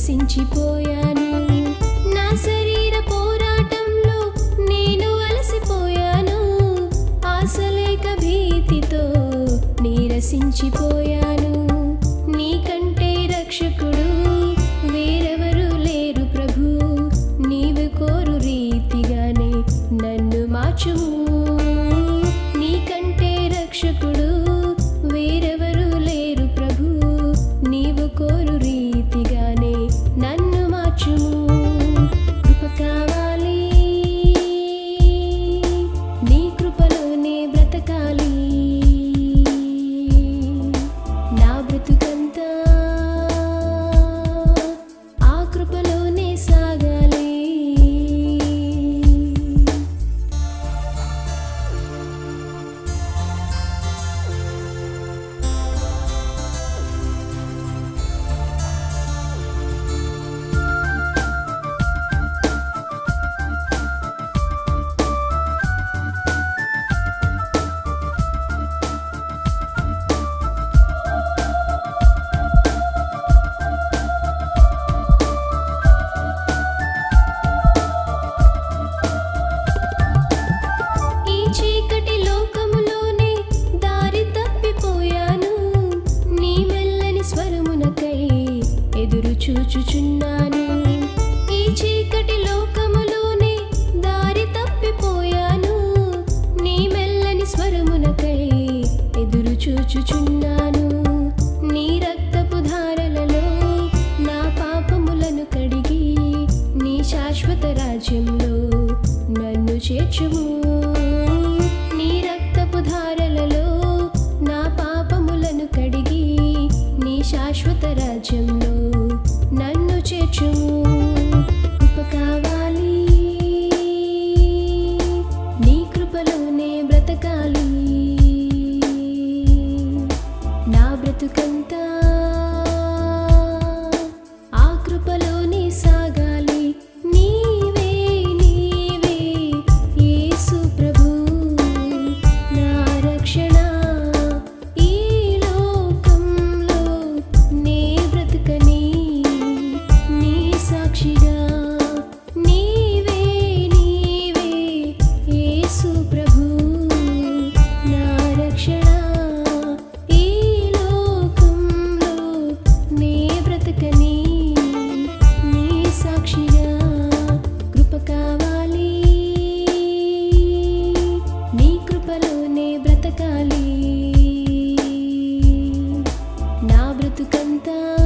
నీరసించిపోయాను నా శరీర పోరాటంలో నేను అలసిపోయాను ఆశలేక భీతితో నీరసించిపోయాను నీకంటే రక్షకుడు వేరెవరు లేరు ప్రభు నీవు కోరు రీతిగానే నన్ను మార్చుము నీకంటే రక్షకుడు వేరెవరు లేరు ప్రభు నీవు కోరు రీతిగానే నన్ను మార్చుము కృప కావాలి నీ కృపలోనే బ్రతకాలి నా బ్రతుకంతా ఆ కృపలోనే సాగాలి ఈ చీకటి లోకములోనే దారి తప్పిపోయాను నీ మెల్లని స్వరమునకై ఎదురు చూచుచున్నాను ఈ చీకటి లోకములోనే దారి తప్పిపోయాను నీ మెల్లని స్వరమునకై ఎదురు చూచుచున్నాను నీ రక్తపు ధారలలో నా పాపములను కడిగి నీ శాశ్వత రాజ్యంలో నన్ను చేర్చుము నీ రక్తపు ధారలలో నా పాపములను కడిగి నీ శాశ్వత రాజ్యంలో నన్ను చేర్చుము కృప కావాలి నీ కృపలోనే బ్రతకాలి నా బ్రతుకంతా ఆ కృపలోనే సాగాలి నీవే నీవే యేసు ప్రభు నా రక్షణ ఈ లోకంలో నే బ్రతుకని నీ సాక్షిగా నీవే నీవే యేసు ప్రభు నా రక్షణ ఈ లోకంలో నే బ్రతకని నీ సాక్షిగా కృప కావాలి నీ కృపలోనే బ్రతకాలి నా బ్రతుకంతా